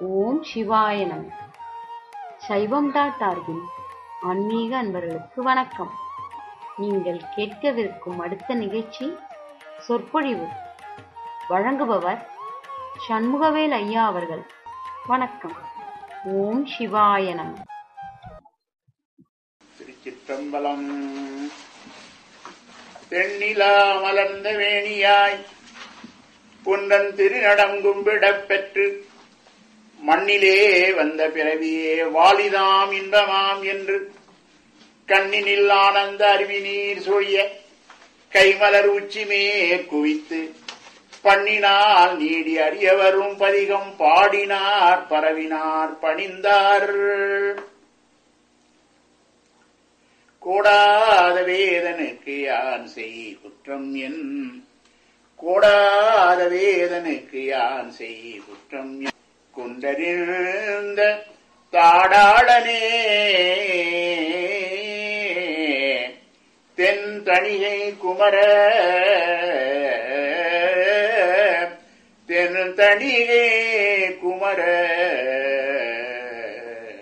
ஓம் சிவாய நம சைவம் டாட் ஆர்கின் ஆன்மீக அன்பர்களுக்கு வணக்கம் நீங்கள் கேட்கவிருக்கும் அடுத்த நிகழ்ச்சி சொற்பொழிவு வழங்குபவர் சண்முகவேல் ஐயா அவர்கள் வணக்கம் ஓம் சிவாய நம திருச்சிற்றம்பலம் பெண்ணிலா மலர்ந்த வேணியாய் புன்றன் திருநடங்கும்பிடப் பெற்று மண்ணிலே வந்த பிறவியே வாலிதாம் இன்பமாம் என்று கண்ணினில் ஆனந்த அருவி நீர் சொழிய கைமலர் உச்சி மேற் குவித்து பண்ணினால் நீடி அறியவரும் பதிகம் பாடினார் பரவினார் பணிந்தார் கோடாத வேதனுக்கு யான் செய் குற்றம் என் கோடாத வேதனுக்கு யான் செய் குற்றம் என் குண்டறிந்த தாடாளனே தென் தணிகை குமர தென் தணிகை குமர